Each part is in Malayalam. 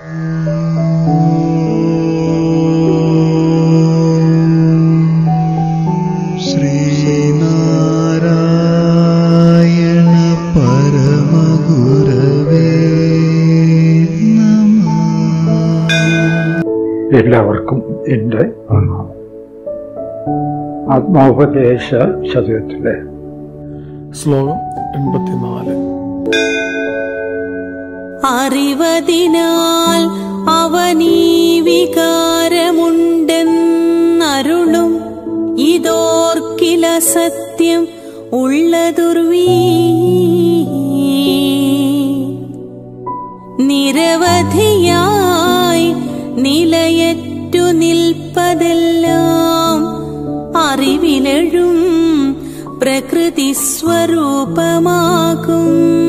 ശ്രീനാരായണ പരമഗുരവേ നമഃ എല്ലാവർക്കും എൻ്റെ പ്രണാമം ആത്മോപദേശ ശതകത്തിലെ ശ്ലോകം എൺപത്തിനാല് അറിവതിനാൽ അവനീ വികാരമുണ്ടെന്നരുളും ഇതോർക്കില സത്യം ഉള്ളതുർവീ നിരവധിയായി നിലയറ്റു നിൽപ്പതെല്ലാം അറിവിലെഴും പ്രകൃതി സ്വരൂപമാകും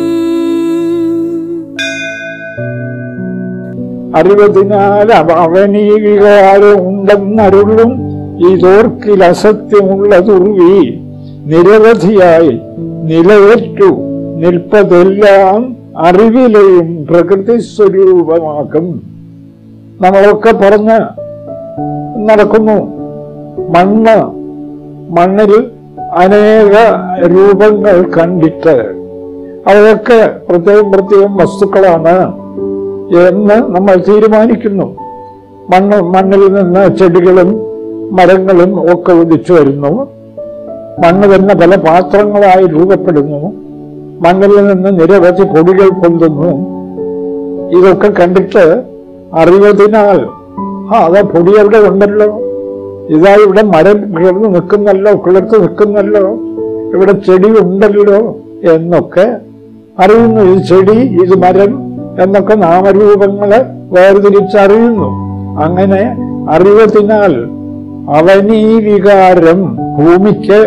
അറിവതിനാൽ അവ- അവനീ വികാരം ഉണ്ടെന്നരുളും ഇതോർക്കിൽ അസത്യമുള്ള ദുർവി നിരവധിയായി നിലയറ്റു നിൽപ്പതെല്ലാം അറിവിലെയും പ്രകൃതി സ്വരൂപമാക്കും നമ്മളൊക്കെ പറഞ്ഞ് നടക്കുന്നു മണ്ണ് മണ്ണിൽ അനേക രൂപങ്ങൾ കണ്ടിട്ട് അവയൊക്കെ പ്രത്യേകം പ്രത്യേകം വസ്തുക്കളാണ് എന്ന് നമ്മൾ തീരുമാനിക്കുന്നു മണ്ണ് മണ്ണിൽ നിന്ന് ചെടികളും മരങ്ങളും ഒക്കെ ഉദിച്ചു വരുന്നു മണ്ണ് തന്നെ പല പാത്രങ്ങളായി രൂപപ്പെടുന്നു മണ്ണിൽ നിന്ന് നിരവധി പൊടികൾ പൊന്തുന്നു ഇതൊക്കെ കണ്ടിട്ട് അറിവതിനാൽ ആ അത് പൊടി എവിടെ ഉണ്ടല്ലോ ഇതാ ഇവിടെ മരം കിളർന്ന് നിൽക്കുന്നല്ലോ കിളർത്ത് നിൽക്കുന്നല്ലോ ഇവിടെ ചെടി ഉണ്ടല്ലോ എന്നൊക്കെ അറിയുന്നു ഇത് ചെടി ഇത് മരം എന്നൊക്കെ നാമരൂപങ്ങളെ വേർതിരിച്ചറിയുന്നു അങ്ങനെ അറിവതിനാൽ അവനീ വികാരം ഭൂമിക്ക്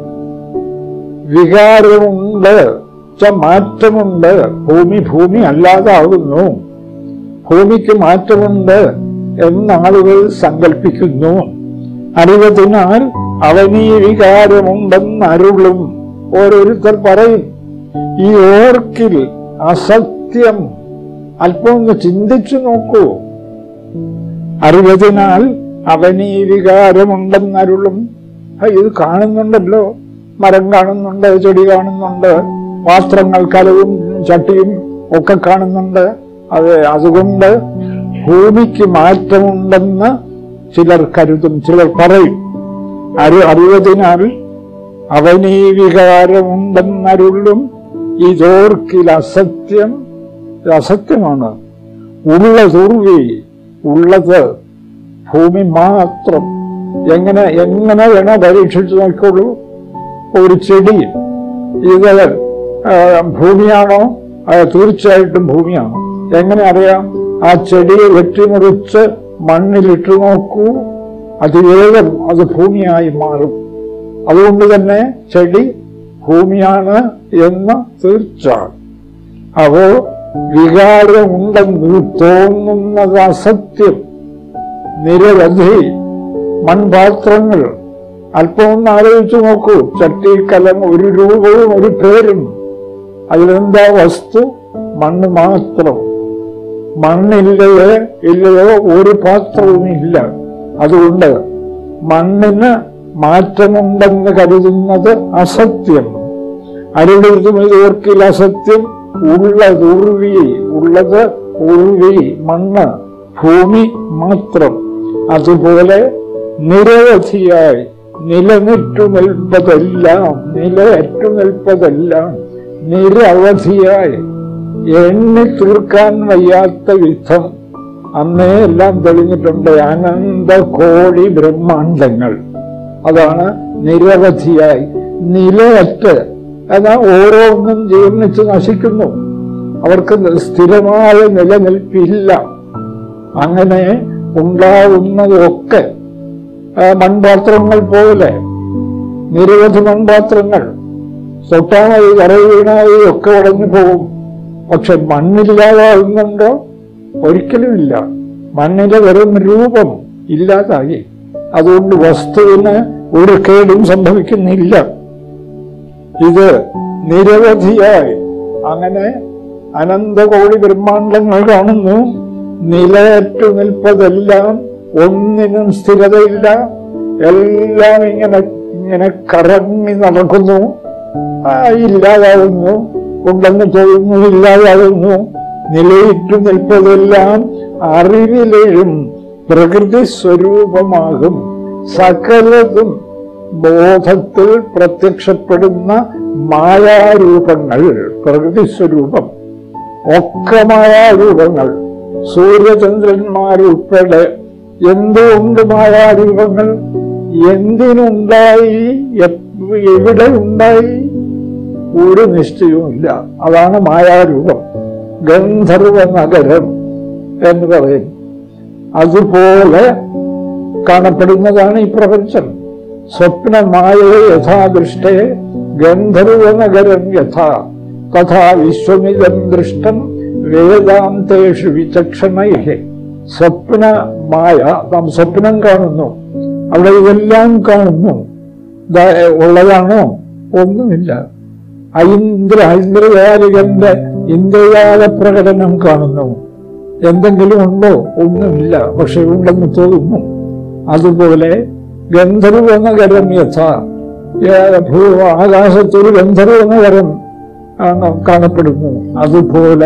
വികാരമുണ്ട് ച്ച മാറ്റമുണ്ട് ഭൂമി ഭൂമി അല്ലാതാകുന്നു ഭൂമിക്ക് മാറ്റമുണ്ട് എന്നാളുകൾ സങ്കല്പിക്കുന്നു അറിവതിനാൽ അവനീ വികാരമുണ്ടെന്ന് അരുളും ഓരോരുത്തർ പറയും ഈ ഓർക്കിൽ അസത്യം അല്പം ഒന്ന് ചിന്തിച്ചു നോക്കൂ അറിവതിനാൽ അവനീ വികാരമുണ്ടെന്നരുളും ഹ, ഇത് കാണുന്നുണ്ടല്ലോ മരം കാണുന്നുണ്ട് ചെടി കാണുന്നുണ്ട് പാത്രങ്ങൾ കലവും ചട്ടിയും ഒക്കെ കാണുന്നുണ്ട് അത് അതുകൊണ്ട് ഭൂമിക്ക് മാറ്റമുണ്ടെന്ന് ചിലർ കരുതും ചിലർ പറയും അരു അറിവതിനാൽ അവനീ വികാരമുണ്ടെന്നരുളും ഇതോർക്കിൽ അസത്യം ഇത് അസത്യമാണ് ഉള്ളതുർവി ഉള്ളത് ഭൂമി മാത്രം എങ്ങനെ എങ്ങനെ വേണോ പരീക്ഷിച്ചു നോക്കുള്ളൂ ഒരു ചെടി ഇത് ആ, ഭൂമിയാണോ അത് തീർച്ചയായിട്ടും ഭൂമിയാണ് എങ്ങനെ അറിയാം ആ ചെടിയെ വെട്ടിമുറിച്ച് മണ്ണിലിട്ട് നോക്കൂ അതിവേഗം അത് ഭൂമിയായി മാറും അതുകൊണ്ട് തന്നെ ചെടി ഭൂമിയാണ് എന്ന് തീർച്ച അപ്പോ വികാരമുണ്ടെന്ന് തോന്നുന്നത് അസത്യം നിരവധി മൺപാത്രങ്ങൾ അല്പം ഒന്ന് ആലോചിച്ചു നോക്കൂ ചട്ടി കലം ഒരു രൂപവും ഒരു പേരും അതിലെന്താ വസ്തു മണ്ണ് മാത്രം മണ്ണില്ലയോ ഇല്ലയോ ഒരു പാത്രവും ഇല്ല അതുകൊണ്ട് മണ്ണിന് മാറ്റമുണ്ടെന്ന് കരുതുന്നത് അസത്യം അരുളിതും ഇതോർക്കിൽ അസത്യം ഉള്ളത് ഉർവി ഉള്ളത് ഉർവി മണ്ണ് ഭൂമി മാത്രം അതുപോലെ നിരവധിയായി നിലനിറ്റു നിൽപ്പതെല്ലാം നിലയറ്റു നിൽപ്പതെല്ലാം നിരവധിയായി എണ്ണി തീർക്കാൻ വയ്യാത്ത വിധം അന്നേ എല്ലാം തെളിഞ്ഞിട്ടുണ്ട് അനന്ത കോടി ബ്രഹ്മാണ്ടങ്ങൾ അതാണ് നിരവധിയായി നിലയറ്റ് എന്നാൽ ഓരോന്നും ജീർണിച്ച് നശിക്കുന്നു അവർക്ക് സ്ഥിരമായ നിലനിൽപ്പില്ല അങ്ങനെ ഉണ്ടാവുന്നതൊക്കെ ആ, മൺപാത്രങ്ങൾ പോലെ നിരവധി മൺപാത്രങ്ങൾ തൊട്ടായി കറവീണായി ഒക്കെ ഉടഞ്ഞു പോകും പക്ഷെ മണ്ണില്ലാതാകുന്നുണ്ടോ ഒരിക്കലുമില്ല മണ്ണിലെ വെറും രൂപം ഇല്ലാതായി അതുകൊണ്ട് വസ്തുവിന് ഒരു കേടും സംഭവിക്കുന്നില്ല ഇത് നിരവധിയായി അങ്ങനെ അനന്തകോടി ബ്രഹ്മാണ്ടങ്ങൾ കാണുന്നു നിലയറ്റു നിൽപ്പതെല്ലാം ഒന്നിനും സ്ഥിരതയില്ല എല്ലാം ഇങ്ങനെ ഇങ്ങനെ കറങ്ങി നടക്കുന്നു ആ, ഇല്ലാതാവുന്നു ഉണ്ടെന്ന് തോന്നുന്നു ഇല്ലാതാവുന്നു നിലയിട്ടു നിൽപ്പതെല്ലാം അറിവിലെയും പ്രകൃതി സ്വരൂപമാകും സകലതും ബോധത്തിൽ പ്രത്യക്ഷപ്പെടുന്ന മായാരൂപങ്ങൾ പ്രകൃതി സ്വരൂപം ഒക്കെ മായാരൂപങ്ങൾ സൂര്യചന്ദ്രന്മാരുൾപ്പെടെ എന്തുകൊണ്ട് മായാരൂപങ്ങൾ എന്തിനുണ്ടായി എപ്പ- എവിടെ ഉണ്ടായി ഒരു നിശ്ചയവുമില്ല അതാണ് മായാരൂപം ഗന്ധർവ നഗരം എന്ന് പറയും അതുപോലെ കാണപ്പെടുന്നതാണ് ഈ പ്രപഞ്ചം സ്വപ്നമായേ യഥാദൃഷ്ടേ ഗന്ധർവ നഗരം യഥാ തഥാ വിശ്വമിതം ദൃഷ്ടം വേദാന്തേഷു വിചക്ഷണൈഹേ സ്വപ്നമായ നാം സ്വപ്നം കാണുന്നു അവിടെ ഇതെല്ലാം കാണുന്നു ദാ, ഉള്ളതാണോ ഒന്നുമില്ല ഐന്ദ്ര ഐന്ദ്രജാലികന്റെ ഇന്ദ്രജാല പ്രകടനം കാണുന്നു എന്തെങ്കിലും ഉണ്ടോ ഒന്നുമില്ല പക്ഷെ ഉണ്ടെന്ന് തോന്നുന്നു അതുപോലെ ഗന്ധർവ നഗരം യഥ ഏ, ഭൂ ആകാശത്തൊരു ഗന്ധർവ നഗരം ആണ് കാണപ്പെടുന്നു അതുപോലെ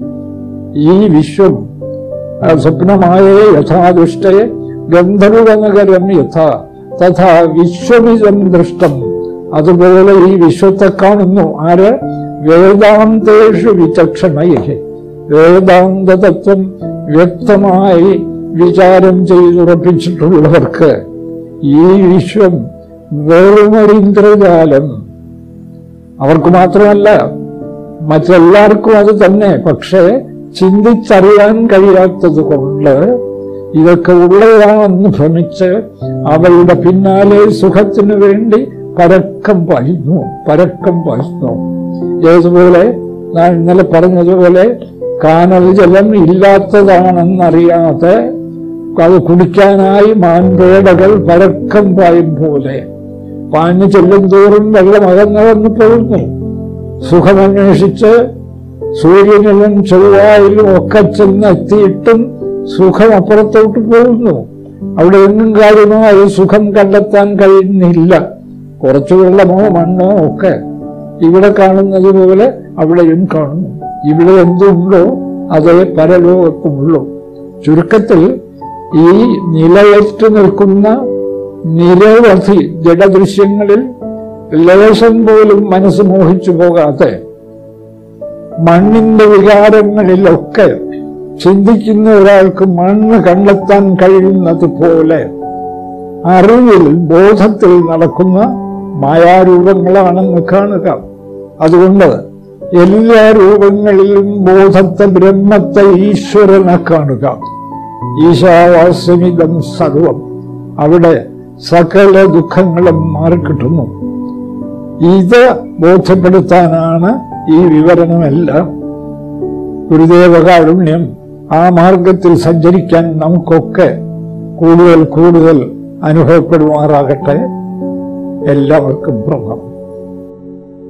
ഈ വിശ്വം ആ, സ്വപ്നമായേ യഥാദുഷ്ടേ ഗന്ധർവ നഗരം യഥ തഥാ വിശ്വമിതം ദൃഷ്ടം അതുപോലെ ഈ വിശ്വത്തെ കാണുന്നു ആര് വേദാന്തേഷു വിചക്ഷണയെ വേദാന്ത തത്വം വ്യക്തമായി വിചാരം ചെയ്തുറപ്പിച്ചിട്ടുള്ളവർക്ക് ഈ വിശ്വം വെറുമൊരു ഇന്ദ്രജാലം അവർക്ക് മാത്രമല്ല മറ്റെല്ലാവർക്കും അത് തന്നെ പക്ഷേ ചിന്തിച്ചറിയാൻ കഴിയാത്തത് കൊണ്ട് ഇതൊക്കെ ഉള്ളതാണെന്ന് ഭ്രമിച്ച് അവളുടെ പിന്നാലെ സുഖത്തിനു വേണ്ടി പരക്കം പായുന്നു പരക്കം പായുന്നു ഏതുപോലെ ഞാൻ ഇന്നലെ പറഞ്ഞതുപോലെ കാനൽ ജലം ഇല്ലാത്തതാണെന്നറിയാതെ അത് കുടിക്കാനായി മാൻപേടകൾ പരക്കം പായും പോലെ പാഞ്ഞു ചെല്ലും തോറും വെള്ളം അകന്നകന്നു പോകുന്നു സുഖമന്വേഷിച്ച് സൂര്യനിലും ചൊവ്വായിലും ഒക്കെ ചെന്നെത്തിയിട്ടും സുഖം അപ്പുറത്തോട്ട് പോകുന്നു അവിടെ എങ്ങും കാര്യമായ സുഖം കണ്ടെത്താൻ കഴിയുന്നില്ല കുറച്ചു വെള്ളമോ മണ്ണോ ഒക്കെ ഇവിടെ കാണുന്നത് പോലെ അവിടെയും കാണുന്നു ഇവിടെ എന്തുണ്ടോ അതേ പരലോകത്തുമുള്ളൂ ചുരുക്കത്തിൽ ഈ നിലയറ്റു നിൽക്കുന്ന നിരവധി ജഡദൃശ്യങ്ങളിൽ ലേശം പോലും മനസ്സ് മോഹിച്ചു പോകാതെ മണ്ണിന്റെ വികാരങ്ങളിലൊക്കെ ചിന്തിക്കുന്ന ഒരാൾക്ക് മണ്ണ് കണ്ടെത്താൻ കഴിയുന്നത് പോലെ അറിവിൽ ബോധത്തിൽ നടക്കുന്ന മായാരൂപങ്ങളാണെന്ന് കാണുക അതുകൊണ്ട് എല്ലാ രൂപങ്ങളിലും ബോധത്തെ ബ്രഹ്മത്തെ ഈശ്വരനെ കാണുക ഈശാവാസ്യമിതം സർവം അവിടെ സകല ദുഃഖങ്ങളും മാറിക്കിട്ടുന്നു ഇത് ബോധ്യപ്പെടുത്താനാണ് ഈ വിവരണമെല്ലാം ഗുരുദേവകാരുണ്യം ആ മാർഗത്തിൽ സഞ്ചരിക്കാൻ നമുക്കൊക്കെ കൂടുതൽ കൂടുതൽ അനുഭവപ്പെടുമാറാകട്ടെ എല്ലാവർക്കും പ്രണാമം